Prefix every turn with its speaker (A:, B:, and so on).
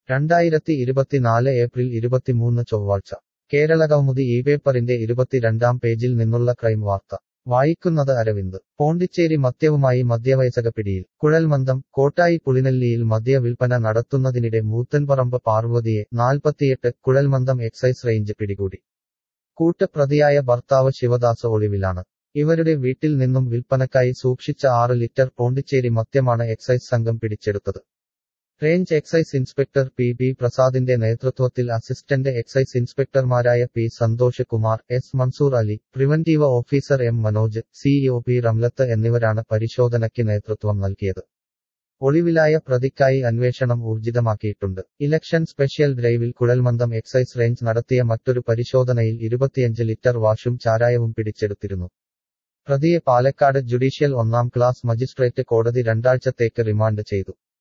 A: രണ്ടായിരത്തി ഇരുപത്തിനാല് ഏപ്രിൽ ഇരുപത്തിമൂന്ന് ചൊവ്വാഴ്ച കേരള കൗമുദി ഈ പേപ്പറിന്റെ ഇരുപത്തിരണ്ടാം പേജിൽ നിന്നുള്ള ക്രൈം വാർത്ത വായിക്കുന്നത് അരവിന്ദ് പോണ്ടിച്ചേരി മദ്യവുമായി മദ്യവയസക പിടിയിൽ കുഴൽമന്ദം കോട്ടായി പുളിനെല്ലിയിൽ മദ്യ വിൽപ്പന നടത്തുന്നതിനിടെ മൂത്തൻപറമ്പ് പാർവതിയെ നാൽപ്പത്തിയെട്ട് കുഴൽമന്ദം എക്സൈസ് റേഞ്ച് പിടികൂടി കൂട്ടപ്രതിയായ ഭർത്താവ് ശിവദാസ് ഒളിവിലാണ് ഇവരുടെ വീട്ടിൽ നിന്നും വിൽപ്പനക്കായി സൂക്ഷിച്ച ആറ് ലിറ്റർ പോണ്ടിച്ചേരി മദ്യമാണ് എക്സൈസ് സംഘം പിടിച്ചെടുത്തത് range excise inspector P B പ്രസാദിന്റെ നേതൃത്വത്തിൽ അസിസ്റ്റന്റ് എക്സൈസ് ഇൻസ്പെക്ടർമാരായ P Santhosh Kumar S Mansoor Ali preventive officer M Manoj CEO P Ramlath എന്നിവരാണ് പരിശോധനയ്ക്ക് നേതൃത്വം നൽകിയത് ഒളിവിലായ പ്രതിക്കായി അന്വേഷണം ഊർജിതമാക്കിയിട്ടുണ്ട് ഇലക്ഷൻ സ്പെഷ്യൽ ഡ്രൈവിൽ കുഴൽമന്ദം എക്സൈസ് റേഞ്ച് നടത്തിയ മറ്റൊരു പരിശോധനയിൽ ഇരുപത്തിയഞ്ച് ലിറ്റർ വാഷും ചാരായവും പിടിച്ചെടുത്തിരുന്നു പ്രതിയെ പാലക്കാട് ജുഡീഷ്യൽ ഒന്നാം ക്ലാസ് മജിസ്ട്രേറ്റ് കോടതി രണ്ടാഴ്ചത്തേക്ക് റിമാൻഡ് ചെയ്തു